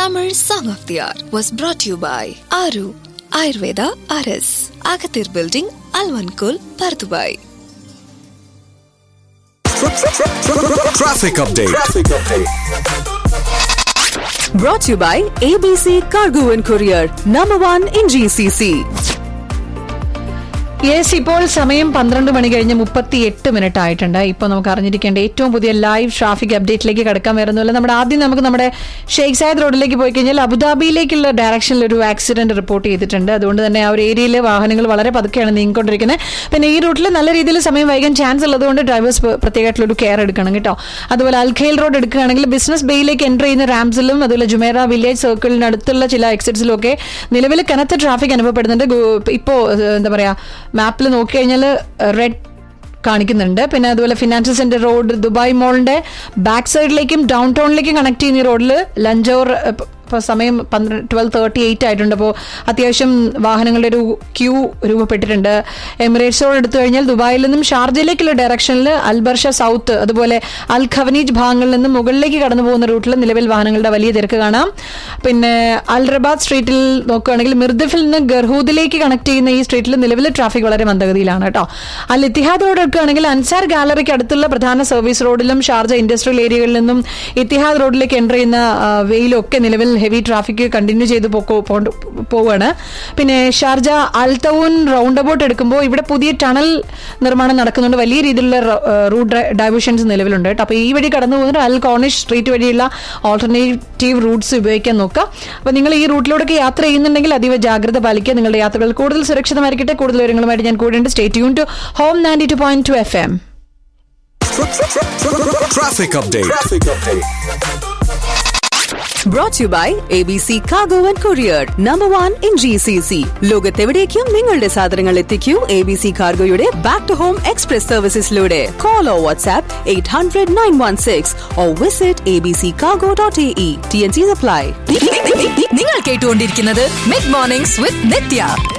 Tamil Song of the Hour was brought to you by Aru Ayurveda RS, Agathir Building, Alvankul, Pardubai. Traffic update. Brought to you by ABC Cargo and Courier, number one in GCC. Yes ഇപ്പോൾ സമയം പന്ത്രണ്ട് മണി കഴിഞ്ഞ് മുപ്പത്തി എട്ട് minute ആയിട്ടുണ്ട് ഇപ്പോൾ നമുക്ക് അറിഞ്ഞിരിക്കേണ്ട ഏറ്റവും പുതിയ ലൈവ് ട്രാഫിക് അപ്ഡേറ്റിലേക്ക് കടക്കാൻ വരുന്നില്ല നമ്മുടെ ആദ്യം നമുക്ക് നമ്മുടെ ഷെയ്ഖ് സായദ് റോഡിലേക്ക് പോയി കഴിഞ്ഞാൽ അബുദാബിയിലേക്കുള്ള ഡയറക്ഷനിൽ ഒരു ആക്സിഡന്റ് റിപ്പോർട്ട് ചെയ്തിട്ടുണ്ട് അതുകൊണ്ട് തന്നെ ആ ഒരു ഏരിയയിൽ വാഹനങ്ങൾ വളരെ പതുക്കെയാണ് നീങ്ങിക്കൊണ്ടിരിക്കുന്നത് പിന്നെ ഈ റൂട്ടിൽ നല്ല രീതിയിൽ സമയം വൈകാൻ ചാൻസ് ഉള്ളതുകൊണ്ട് ഡ്രൈവേഴ്സ് പ്രത്യേകമായിട്ടുള്ള ഒരു കെയർ എടുക്കണം കേട്ടോ അതുപോലെ അൽഖൈൽ റോഡ് എടുക്കുകയാണെങ്കിൽ ബിസിനസ് ബേയിലേക്ക് എൻ്റർ ചെയ്യുന്ന റാംസിലും അതുപോലെ ജുമേറ വില്ലേജ് സർക്കിളിന് അടുത്തുള്ള ചില എക്സിറ്റ്സിലും ഒക്കെ നിലവിൽ കനത്ത ട്രാഫിക് അനുഭവപ്പെടുന്നുണ്ട് ഗു- ഇപ്പോ ഏഹ്, എന്താ പറയാ മാപ്പിൽ നോക്കിക്കഴിഞ്ഞാൽ റെഡ് കാണിക്കുന്നുണ്ട് പിന്നെ അതുപോലെ ഫിനാൻഷ്യൽ സെന്റർ റോഡ് ദുബായ് മോളിന്റെ ബാക്ക് സൈഡിലേക്കും ഡൗൺ ടൗണിലേക്കും കണക്ട് ചെയ്യുന്ന ഈ റോഡിൽ ലഞ്ചോർ ഇപ്പോൾ സമയം പന്ത്രണ്ട് ട്വൽവ് തേർട്ടി എയ്റ്റ് ആയിട്ടുണ്ട് അപ്പോൾ അത്യാവശ്യം വാഹനങ്ങളുടെ ഒരു ക്യൂ രൂപപ്പെട്ടിട്ടുണ്ട് എമിറേറ്റ്സ് റോഡ് എടുത്തു കഴിഞ്ഞാൽ ദുബായിൽ നിന്നും ഷാർജയിലേക്കുള്ള ഡയറക്ഷനിൽ അൽബർഷ സൗത്ത് അതുപോലെ അൽ ഖവനീജ് ഭാഗങ്ങളിൽ നിന്നും മുകളിലേക്ക് കടന്നു പോകുന്ന റൂട്ടിൽ നിലവിൽ വാഹനങ്ങളുടെ വലിയ തിരക്ക് കാണാം പിന്നെ അൽ റബാദ് സ്ട്രീറ്റിൽ നോക്കുകയാണെങ്കിൽ മിർദഫിൽ നിന്ന് ഗർഹൂദിലേക്ക് കണക്ട് ചെയ്യുന്ന ഈ സ്ട്രീറ്റിൽ നിലവിൽ ട്രാഫിക് വളരെ മന്ദഗതിയിലാണ് കേട്ടോ അൽ ഇത്തിഹാദ് റോഡ് എടുക്കുകയാണെങ്കിൽ അൻസാർ ഗാലറിക്ക് അടുത്തുള്ള പ്രധാന സർവീസ് റോഡിലും ഷാർജ ഇൻഡസ്ട്രിയൽ ഏരിയകളിൽ നിന്നും ഇത്തിഹാദ് റോഡിലേക്ക് എൻ്റർ ചെയ്യുന്ന ആ, വെയിലൊക്കെ നിലവിൽ ഹെവി ട്രാഫിക് കണ്ടിന്യൂ ചെയ്ത് പോക്കോ- പോണ്ട് പോവുകയാണ് പിന്നെ ഷാർജ അൽത്തവൂൻ റൗണ്ട് അബൌട്ട് എടുക്കുമ്പോൾ ഇവിടെ പുതിയ ടണൽ നിർമ്മാണം നടക്കുന്നുണ്ട് വലിയ രീതിയിലുള്ള റൂട്ട് ഡൈവേഷൻസ് നിലവിലുണ്ട് കേട്ടോ അപ്പോൾ ഈ വഴി കടന്നു പോകുന്നത് അൽ കോർണിഷ് സ്ട്രീറ്റ് വഴിയുള്ള ഓൾട്ടർനേറ്റീവ് റൂട്ട്സ് ഉപയോഗിക്കാൻ നോക്കുക അപ്പോൾ നിങ്ങൾ ഈ റൂട്ടിലൂടെയൊക്കെ യാത്ര ചെയ്യുന്നുണ്ടെങ്കിൽ അതീവ ജാഗ്രത പാലിക്കുക നിങ്ങളുടെ യാത്രകൾ കൂടുതൽ സുരക്ഷിതമായിരിക്കട്ടെ കൂടുതൽ വിവരങ്ങളുമായിട്ട് ഞാൻ കൂടെയുണ്ട് stay tune to home ninety two point two F M Traffic update. Brought to you by ABC Cargo and Courier, number one in GCC. ലോകത്തെവിടേക്കും നിങ്ങളുടെ സാധനങ്ങൾ എത്തിക്കൂ എ ബി സി കാർഗോയുടെ ബാക്ക് ടു ഹോം എക്സ്പ്രസ് സർവീസസിലൂടെ call or WhatsApp eight hundred nine one six or visit A B C cargo dot A E T N C supply നിങ്ങൾ കേട്ടുകൊണ്ടിരിക്കുന്നത് mid mornings വിത്ത് നിത്യ